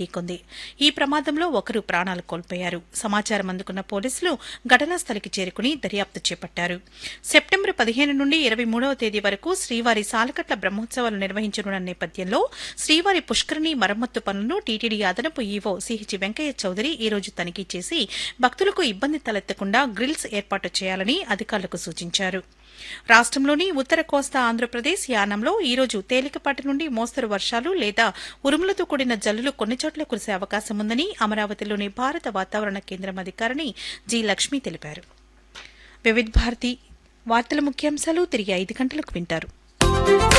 ఢీకొంది ఈ ప్రమాదంలో ఒకరు ప్రాణాలు కోల్పోయారు సమాచారం అందుకున్న పోలీసులు ఘటనా స్థలికి చేరుకుని దర్యాప్తు చేపట్టారు సెప్టెంబర్ పదిహేను నుండి ఇరవై మూడవ తేదీ వరకు శ్రీవారి సాలకట్ల బ్రహ్మోత్సవాలు నిర్వహించనున్న నేపథ్యంలో శ్రీవారి పుష్కరిణి మరమ్మత్తు పనులను టీటీడీ అదనపు ఈవో సిహెచ్ వెంకయ్య చౌదరి ఈ రోజు తనిఖీ చేసి భక్తులకు ఇబ్బంది తలెత్తకుండా గ్రిల్స్ ఏర్పాటు చేయాలని అధికారులకు సూచించారు రాష్ట్రంలోని ఉత్తర కోస్తా ఆంధ్రప్రదేశ్ యానంలో ఈ రోజు తేలికపాటి నుండి మోస్తరు వర్షాలు లేదా ఉరుములతో కూడిన జల్లులు కొన్ని చోట్ల కురిసే అవకాశం ఉందని అమరావతిలోని భారత వాతావరణ కేంద్రం అధికారిని జి లక్ష్మి తెలిపారు వివిధ్ భారతి వార్తల ముఖ్యాంశాలు తిరిగి ఐదు గంటలకు వింటారు